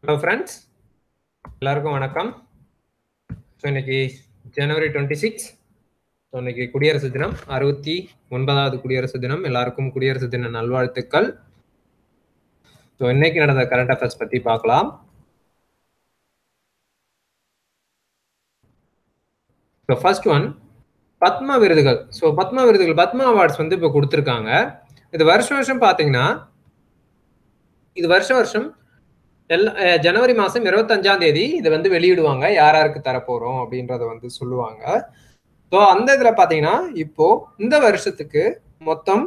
hello friends எல்லாருக்கும் வணக்கம் so இன்னைக்கு ஜனவரி டுவெண்ட்டி சிக்ஸ் ஸோ இன்னைக்கு குடியரசு தினம் அறுபத்தி ஒன்பதாவது குடியரசு தினம் எல்லாருக்கும் குடியரசு தின நல்வாழ்த்துக்கள் ஸோ இன்னைக்கு நடந்த கரண்ட் அஃபேர்ஸ் பற்றி பார்க்கலாம் ஸோ ஃபர்ஸ்ட் ஒன் பத்மா விருதுகள் ஸோ பத்மா விருதுகள் பத்மா அவார்ட்ஸ் வந்து இப்போ கொடுத்துருக்காங்க இது வருஷம் வருஷம் பார்த்தீங்கன்னா இது வருஷம் வருஷம் எல்லா ஜனவரி மாதம் இருபத்தஞ்சாம் தேதி இதை வந்து வெளியிடுவாங்க யார் யாருக்கு தரப்போகிறோம் அப்படின்றத வந்து சொல்லுவாங்க ஸோ அந்த இதில் பார்த்தீங்கன்னா இப்போ இந்த வருஷத்துக்கு மொத்தம்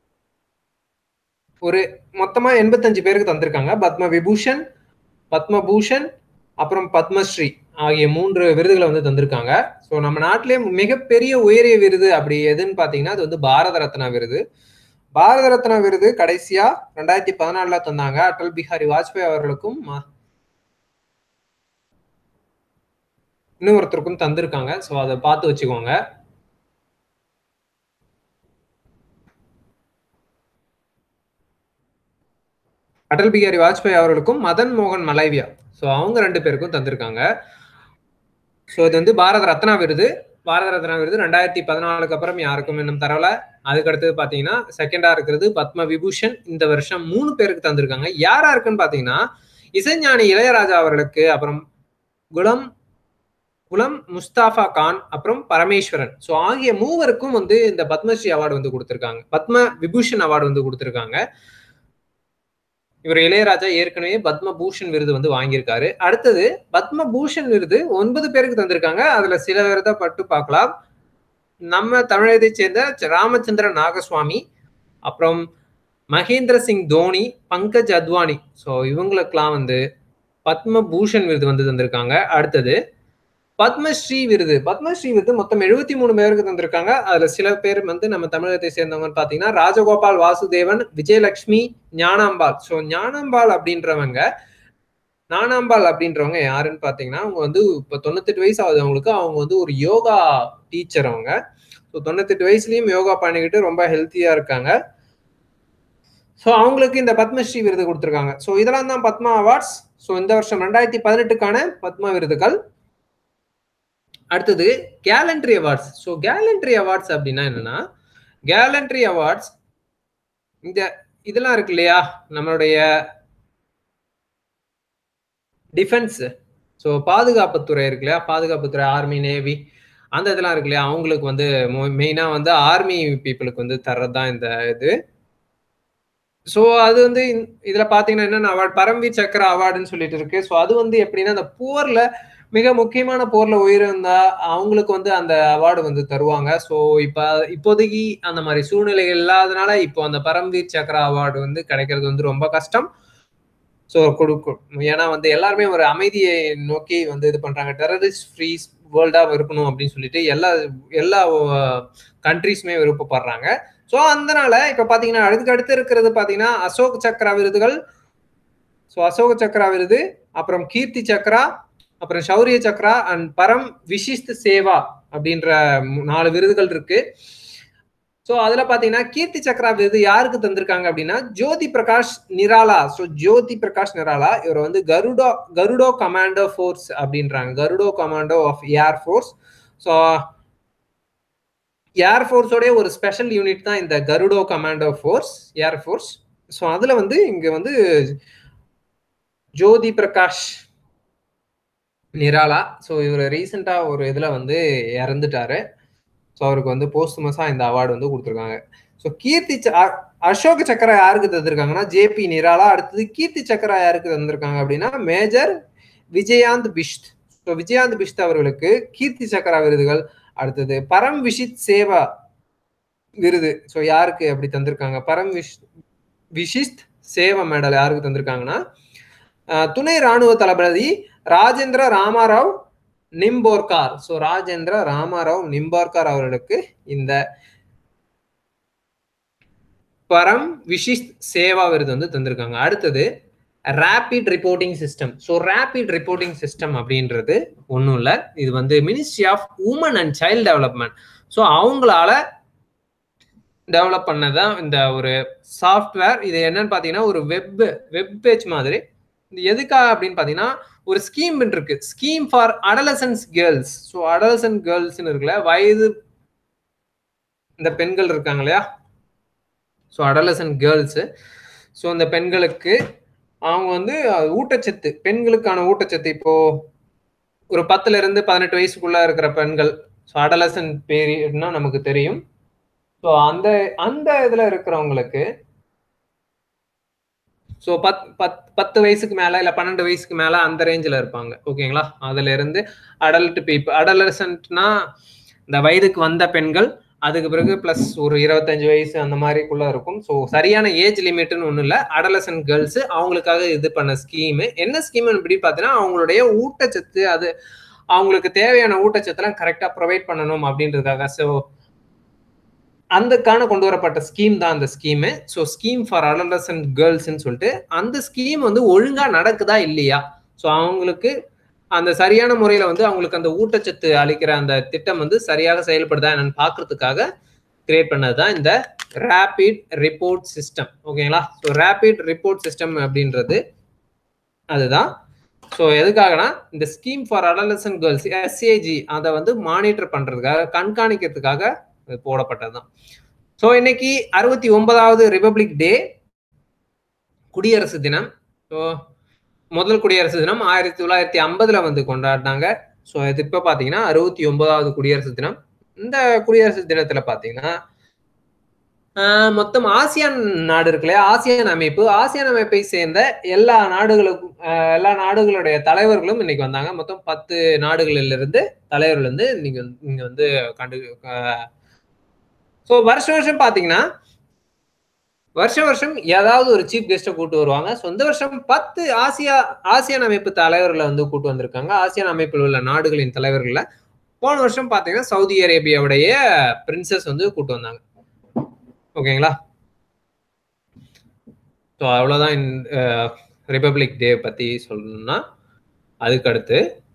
ஒரு மொத்தமாக எண்பத்தஞ்சு பேருக்கு தந்திருக்காங்க பத்ம விபூஷன் பத்மபூஷன் அப்புறம் பத்மஸ்ரீ ஆகிய மூன்று விருதுகளை வந்து தந்திருக்காங்க ஸோ நம்ம நாட்டிலே மிகப்பெரிய உயரிய விருது அப்படி எதுன்னு பார்த்தீங்கன்னா அது வந்து பாரத ரத்னா விருது பாரத ரத்னா விருது கடைசியா ரெண்டாயிரத்தி பதினாலுல தந்தாங்க அடல் பிஹாரி வாஜ்பாய் அவர்களுக்கும் இன்னொருத்தருக்கும் தந்திருக்காங்க ஸோ அதை பார்த்து வச்சுக்கோங்க அடல் பிஹாரி வாஜ்பாய் அவர்களுக்கும் மதன் மோகன் மலைவியா ஸோ அவங்க ரெண்டு பேருக்கும் தந்திருக்காங்க ஸோ இது வந்து பாரத ரத்னா விருது பாரத ரத்னா விருது ரெண்டாயிரத்தி பதினாலுக்கு அப்புறம் யாருக்கும் இன்னும் தரல அதுக்கு அடுத்தது பாத்தீங்கன்னா செகண்டா இருக்கிறது பத்ம விபூஷன் இந்த வருஷம் மூணு பேருக்கு தந்திருக்காங்க யாரா இருக்குன்னு பாத்தீங்கன்னா இசைஞானி இளையராஜா அவர்களுக்கு அப்புறம் குலம் குலம் முஸ்தாஃபா கான் அப்புறம் பரமேஸ்வரன் ஸோ ஆகிய மூவருக்கும் வந்து இந்த பத்மஸ்ரீ அவார்டு வந்து கொடுத்துருக்காங்க பத்ம விபூஷன் அவார்டு வந்து கொடுத்துருக்காங்க இவர் இளையராஜா ஏற்கனவே பத்மபூஷன் விருது வந்து வாங்கியிருக்காரு அடுத்தது பத்மபூஷன் விருது ஒன்பது பேருக்கு தந்திருக்காங்க அதுல சில விருதை பட்டு பார்க்கலாம் நம்ம தமிழகத்தை சேர்ந்த ராமச்சந்திரன் நாகசுவாமி அப்புறம் மகேந்திர சிங் தோனி பங்கஜ் அத்வானி ஸோ இவங்களுக்கெல்லாம் வந்து பத்மபூஷன் விருது வந்து தந்திருக்காங்க அடுத்தது பத்மஸ்ரீ விருது பத்மஸ்ரீ விருது மொத்தம் எழுபத்தி மூணு பேருக்கு தந்திருக்காங்க அதுல சில பேர் வந்து நம்ம தமிழகத்தை சேர்ந்தவங்கன்னு பாத்தீங்கன்னா ராஜகோபால் வாசுதேவன் விஜயலட்சுமி ஞானாம்பாள் ஸோ ஞானாம்பாள் அப்படின்றவங்க ஞானாம்பாள் அப்படின்றவங்க யாருன்னு பாத்தீங்கன்னா அவங்க வந்து இப்போ தொண்ணூத்தெட்டு வயசு ஆகுது அவங்களுக்கு அவங்க வந்து ஒரு யோகா டீச்சர் அவங்க ஸோ தொண்ணூத்தெட்டு வயசுலயும் யோகா பண்ணிக்கிட்டு ரொம்ப ஹெல்த்தியா இருக்காங்க ஸோ அவங்களுக்கு இந்த பத்மஸ்ரீ விருது கொடுத்துருக்காங்க ஸோ இதெல்லாம் தான் பத்மா அவார்ட்ஸ் ஸோ இந்த வருஷம் ரெண்டாயிரத்தி பதினெட்டுக்கான பத்மா விருதுகள் அடுத்தது gallantry awards so gallantry awards அப்படின்னா என்னன்னா கேலண்ட்ரி அவார்ட்ஸ் இந்த இதெல்லாம் இருக்கு இல்லையா நம்மளுடைய டிஃபென்ஸ் ஸோ பாதுகாப்புத்துறை இருக்கு இல்லையா பாதுகாப்புத்துறை ஆர்மி நேவி அந்த இதெல்லாம் இருக்கு இல்லையா அவங்களுக்கு வந்து மெயினாக வந்து ஆர்மி பீப்புளுக்கு வந்து தர்றது தான் இந்த இது ஸோ அது வந்து இதில் பார்த்தீங்கன்னா என்னென்ன அவார்டு பரம்வீர் சக்கர அவார்டுன்னு சொல்லிட்டு இருக்கு ஸோ அது வந்து எப்படின்னா அந்த போரில் மிக முக்கியமான போர்ல உயிரிழந்தா அவங்களுக்கு வந்து அந்த அவார்டு வந்து தருவாங்க ஸோ இப்போ இப்போதைக்கு அந்த மாதிரி சூழ்நிலைகள் இல்லாதனால இப்போ அந்த பரம்வீர் சக்ரா அவார்டு வந்து கிடைக்கிறது வந்து ரொம்ப கஷ்டம் ஸோ கொடுக்கும் ஏன்னா வந்து எல்லாருமே ஒரு அமைதியை நோக்கி வந்து இது பண்றாங்க டெரரிஸ்ட் ஃப்ரீ வேர்ல்டா இருக்கணும் அப்படின்னு சொல்லிட்டு எல்லா எல்லா கண்ட்ரிஸுமே விருப்பப்படுறாங்க ஸோ அதனால இப்போ பார்த்தீங்கன்னா அடுத்து அடுத்து இருக்கிறது பார்த்தீங்கன்னா அசோக் சக்ரா விருதுகள் ஸோ அசோக சக்ரா விருது அப்புறம் கீர்த்தி சக்ரா அப்புறம் சௌரிய சக்ரா அண்ட் பரம் விசிஷ்த் சேவா அப்படின்ற நாலு விருதுகள் இருக்கு ஸோ அதுல பாத்தீங்கன்னா கீர்த்தி சக்ரா விருது யாருக்கு தந்திருக்காங்க அப்படின்னா ஜோதி பிரகாஷ் நிராலா ஸோ ஜோதி பிரகாஷ் நிராலா இவர் வந்து கருடோ கருடோ கமாண்டோ ஃபோர்ஸ் அப்படின்றாங்க Garud commando of air force so air ஃபோர்ஸோடைய ஒரு ஸ்பெஷல் யூனிட் தான் இந்த Garud commando force air force so அதுல வந்து இங்க வந்து ஜோதி பிரகாஷ் நிராலா ஸோ இவர் ரீசெண்டாக ஒரு இதில் வந்து இறந்துட்டாரு ஸோ அவருக்கு வந்து போஸ்டுமஸாக இந்த அவார்டு வந்து கொடுத்துருக்காங்க ஸோ கீர்த்தி அசோக் சக்கரா யாருக்கு தந்திருக்காங்கன்னா ஜேபி நிராலா அடுத்தது கீர்த்தி சக்கரா யாருக்கு தந்திருக்காங்க அப்படின்னா மேஜர் விஜயாந்த் பிஷ்த் ஸோ விஜயாந்த் பிஷ்த் அவர்களுக்கு கீர்த்தி சக்கரா விருதுகள் அடுத்தது பரம் விஷித் சேவா விருது ஸோ யாருக்கு அப்படி தந்திருக்காங்க பரம் விஷ் விஷிஸ்த் சேவா மெடல் யாருக்கு தந்திருக்காங்கன்னா துணை ராணுவ தளபதி ராஜேந்திர ராமாராவ் நிம்போர்கார் ஸோ ராஜேந்திர ராமாராவ் நிம்போர்கார் அவர்களுக்கு இந்த பரம் விஷிஷ் சேவா விருது வந்து தந்திருக்காங்க அடுத்தது rapid reporting system so rapid reporting system அப்படின்றது ஒன்றும் இல்லை இது வந்து ministry of women and child development so அவங்களால டெவலப் பண்ணதான் இந்த ஒரு சாஃப்ட்வேர் இது என்னன்னு பார்த்தீங்கன்னா ஒரு வெப் வெப் பேஜ் மாதிரி இது எதுக்காக அப்படின்னு பாத்தீங்கன்னா ஒரு ஸ்கீம் இருக்கு scheme for adolescent girls so adolescent கேர்ள்ஸ்னு இருக்குல்ல வயது இந்த பெண்கள் இருக்காங்க இல்லையா ஸோ அடலசன் கேர்ள்ஸ் ஸோ அந்த பெண்களுக்கு அவங்க வந்து ஊட்டச்சத்து பெண்களுக்கான ஊட்டச்சத்து இப்போ ஒரு பத்துல இருந்து பதினெட்டு வயசுக்குள்ள இருக்கிற பெண்கள் ஸோ அடலசன் பீரியட்னா நமக்கு தெரியும் ஸோ அந்த அந்த இதுல இருக்கிறவங்களுக்கு ஸோ பத் பத் பத்து வயசுக்கு மேல இல்ல பன்னெண்டு வயசுக்கு மேல அந்த ரேஞ்சில் இருப்பாங்க ஓகேங்களா அதுல இருந்து அடல்ட் பீப்புள் அடலசன்ட்னா இந்த வயதுக்கு வந்த பெண்கள் அதுக்கு பிறகு பிளஸ் ஒரு இருபத்தஞ்சு வயசு அந்த மாதிரிக்குள்ள இருக்கும் ஸோ சரியான ஏஜ் லிமிட்னு ஒன்றும் இல்லை அடலசன் கேர்ள்ஸ் அவங்களுக்காக இது பண்ண ஸ்கீமு என்ன ஸ்கீம் இப்படி பார்த்தீங்கன்னா அவங்களுடைய ஊட்டச்சத்து அது அவங்களுக்கு தேவையான ஊட்டச்சத்துலாம் கரெக்டாக ப்ரொவைட் பண்ணணும் அப்படின்றதுக்காக ஸோ அந்தக்கான கொண்டு வரப்பட்ட ஸ்கீம் தான் அந்த scheme so scheme for adolescent கேர்ள்ஸ்ன்னு சொல்லிட்டு அந்த ஸ்கீம் வந்து ஒழுங்கா நடக்குதா இல்லையா ஸோ அவங்களுக்கு அந்த சரியான முறையில வந்து அவங்களுக்கு அந்த ஊட்டச்சத்து அளிக்கிற அந்த திட்டம் வந்து சரியாக செயல்படுதா என்னன்னு பாக்குறதுக்காக கிரியேட் பண்ணது தான் இந்த ரேபிட் ரிப்போர்ட் சிஸ்டம் ஓகேங்களா ஸோ ரேபிட் ரிப்போர்ட் சிஸ்டம் அப்படின்றது அதுதான் ஸோ எதுக்காகனா இந்த scheme for adolescent girls SAG அதை வந்து மானிட்டர் பண்றதுக்காக கண்காணிக்கிறதுக்காக போடப்பட்டது தான் ஸோ இன்னைக்கு அறுபத்தி ஒன்பதாவது ரிபப்ளிக் டே குடியரசு தினம் ஸோ முதல் குடியரசு தினம் ஆயிரத்தி தொள்ளாயிரத்தி ஐம்பதுல வந்து கொண்டாடினாங்க ஸோ இது இப்போ பார்த்தீங்கன்னா அறுபத்தி ஒன்பதாவது குடியரசு தினம் இந்த குடியரசு தினத்துல பார்த்தீங்கன்னா மொத்தம் ஆசியான் நாடு இருக்குல்லையா ஆசியான் அமைப்பு ஆசியான் அமைப்பை சேர்ந்த எல்லா நாடுகளுக்கும் எல்லா நாடுகளுடைய தலைவர்களும் இன்னைக்கு வந்தாங்க மொத்தம் பத்து நாடுகளில் இருந்து தலைவர்கள் வந்து இன்னைக்கு இங்க வந்து கண்டு ஸோ வருஷம் வருஷம் பார்த்தீங்கன்னா வருஷம் வருஷம் ஏதாவது ஒரு சீஃப் கெஸ்ட்டை கூட்டு வருவாங்க ஸோ இந்த வருஷம் பத்து ஆசியா ஆசியான் அமைப்பு தலைவர்களை வந்து கூட்டு வந்திருக்காங்க ஆசியான் அமைப்பில் உள்ள நாடுகளின் தலைவர்களை போன வருஷம் பார்த்தீங்கன்னா சவுதி அரேபியாவுடைய பிரின்சஸ் வந்து கூட்டு வந்தாங்க ஓகேங்களா ஸோ அவ்வளோதான் ரிபப்ளிக் டே பற்றி சொல்லணும்னா அதுக்கடுத்து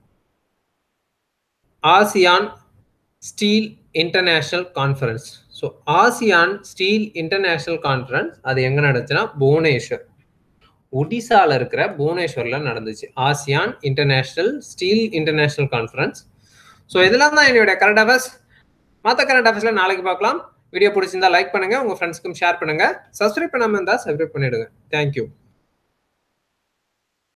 ASEAN steel international conference so ASEAN steel international conference அது எங்க நடந்துச்சுன்னா புவனேஸ்வர் ஒடிசால இருக்கிற புவனேஸ்வர்ல நடந்துச்சு ASEAN international steel international conference so இதெல்லாம் தான் என்னுடைய கரண்ட் அஃபேர்ஸ் மற்ற கரண்ட் அஃபேர்ஸ்ல நாளைக்கு பார்க்கலாம் வீடியோ பிடிச்சிருந்தா லைக் பண்ணுங்க உங்க ஃப்ரெண்ட்ஸ்க்கும் ஷேர் பண்ணுங்க சப்ஸ்கிரைப் பண்ணாம இருந்தா சப்ஸ்கிரைப் பண்ணிடுங்க தேங்க்யூ